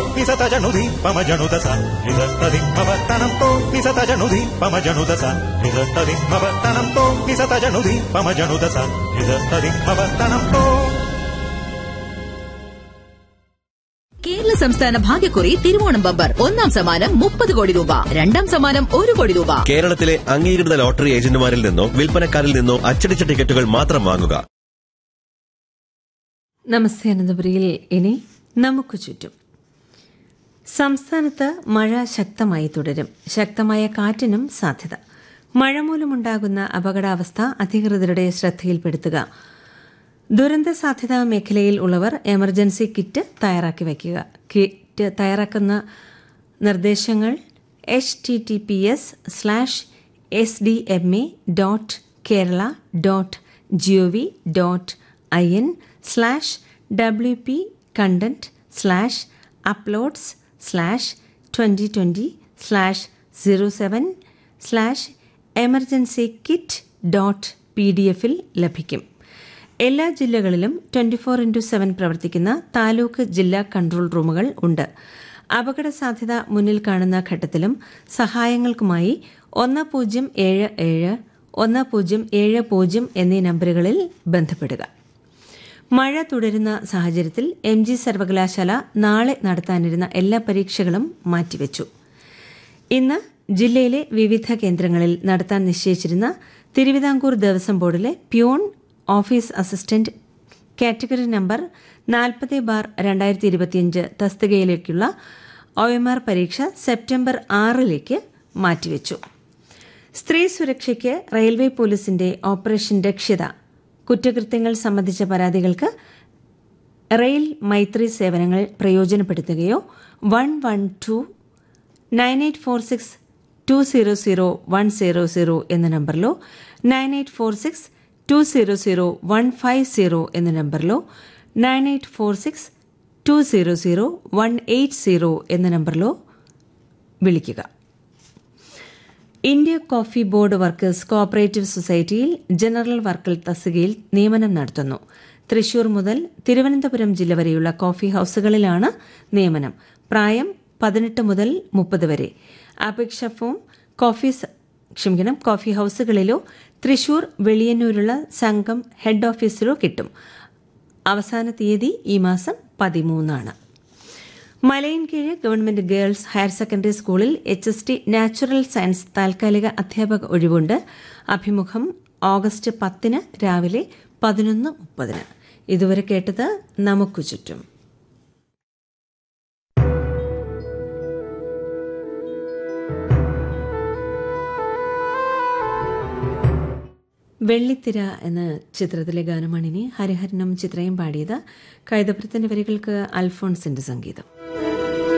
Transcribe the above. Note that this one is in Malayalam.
నిసతజనుధి పమజనుదస నిజత్తదిమ్మవత్తనంతో నిసతజనుధి పమజనుదస నిజత్తదిమ్మవత్తనంతో నిసతజనుధి పమజనుదస నిజత్తదిమ్మవత్తనంతో കേരള സംസ്ഥാന ഭാഗ്യക്കുറി തിരുവോണം ബമ്പർ ഒന്നാം സമ്മാനം മുപ്പത് കോടി രൂപ രണ്ടാം സമ്മാനം ഒരു കോടി രൂപ കേരളത്തിലെ അംഗീകൃത ലോട്ടറി ഏജന്റുമാരിൽ നിന്നോ വിൽപ്പനക്കാരിൽ നിന്നോ അച്ചടിച്ച ടിക്കറ്റുകൾ മാത്രം വാങ്ങുക നമസ്തേ അനന്തപുരിയിൽ ഇനി നമുക്ക് ചുറ്റും സംസ്ഥാനത്ത് മഴ ശക്തമായി തുടരും ശക്തമായ കാറ്റിനും സാധ്യത മഴ മൂലമുണ്ടാകുന്ന അപകടാവസ്ഥ അധികൃതരുടെ ശ്രദ്ധയിൽപ്പെടുത്തുക ദുരന്ത സാധ്യതാ മേഖലയിൽ ഉള്ളവർ എമർജൻസി കിറ്റ് തയ്യാറാക്കി വയ്ക്കുക കിറ്റ് തയ്യാറാക്കുന്ന നിർദ്ദേശങ്ങൾ H T T P S slash S D M A dot Kerala dot G O V dot I N slash W P content slash uploads slash twenty twenty slash zero seven slash emergency kit dot P D എഫിൽ ലഭിക്കും എല്ലാ ജില്ലകളിലും ട്വന്റി ഫോർ ഇൻറ്റു സെവൻ പ്രവർത്തിക്കുന്ന താലൂക്ക് ജില്ലാ കൺട്രോൾ റൂമുകൾ ഉണ്ട് അപകട സാധ്യത മുന്നിൽ കാണുന്ന ഘട്ടത്തിലും സഹായങ്ങൾക്കുമായി ഒന്ന് പൂജ്യം ഏഴ് ഏഴ് ഒന്ന് പൂജ്യം ഏഴ് പൂജ്യം എന്നീ നമ്പറുകളിൽ ബന്ധപ്പെടുക മഴ തുടരുന്ന സാഹചര്യത്തിൽ എം ജി സർവകലാശാല നാളെ നടത്താനിരുന്ന എല്ലാ പരീക്ഷകളും മാറ്റിവെച്ചു ഇന്ന് ജില്ലയിലെ വിവിധ കേന്ദ്രങ്ങളിൽ നടത്താൻ നിശ്ചയിച്ചിരുന്ന തിരുവിതാംകൂർ ദേവസ്വം ബോർഡിലെ peon office assistant category number നാൽപ്പത് ബാർ രണ്ടായിരത്തി ഇരുപത്തിയഞ്ച് തസ്തികയിലേക്കുള്ള ഒ എം ആർ പരീക്ഷ സെപ്റ്റംബർ ആറിലേക്ക് മാറ്റിവെച്ചു സ്ത്രീ സുരക്ഷയ്ക്ക് റെയിൽവേ പോലീസിന്റെ ഓപ്പറേഷൻ രക്ഷിത കുറ്റകൃത്യങ്ങൾ സംബന്ധിച്ച പരാതികൾക്ക് റെയിൽ മൈത്രി സേവനങ്ങൾ പ്രയോജനപ്പെടുത്തുകയോ one one two nine eight four six two zero zero one zero zero എന്ന നമ്പറിലോ nine eight four six two zero zero one five zero എന്ന നമ്പറിലോ nine eight four six two zero zero one eight zero എന്ന നമ്പറിലോ വിളിക്കുക India coffee board workers cooperative സൊസൈറ്റിയിൽ ജനറൽ വർക്കർ തസ്തികയിൽ നിയമനം നടത്തുന്നു തൃശൂർ മുതൽ തിരുവനന്തപുരം ജില്ല വരെയുള്ള കോഫി ഹൌസുകളിലാണ് നിയമനം പ്രായം പതിനെട്ട് മുതൽ മുപ്പത് വരെ അപേക്ഷ ഫോം കോഫി സ- ക്ഷമിക്കണം കോഫി ഹൌസുകളിലോ തൃശൂർ വെളിയന്നൂരുള്ള സംഘം ഹെഡ് ഓഫീസിലോ കിട്ടും അവസാന തീയതി ഈ മാസം പതിമൂന്നാണ് Malayinkeezh government girls higher secondary സ്കൂളിൽ H S T natural science താൽക്കാലിക അധ്യാപക ഒഴിവുണ്ട് അഭിമുഖം ഓഗസ്റ്റ് പത്തിന് രാവിലെ പതിനൊന്ന് മുപ്പതിന് ഇതുവരെ കേട്ടത് നമുക്കു ചുറ്റും വെള്ളിത്തിര എന്ന ചിത്രത്തിലെ ഗാനമാണിനി ഹരിഹരനും ചിത്രയും പാടിയത് കൈതപ്രത്തിന്റെ വരികൾക്ക് അൽഫോൺസിന്റെ സംഗീതം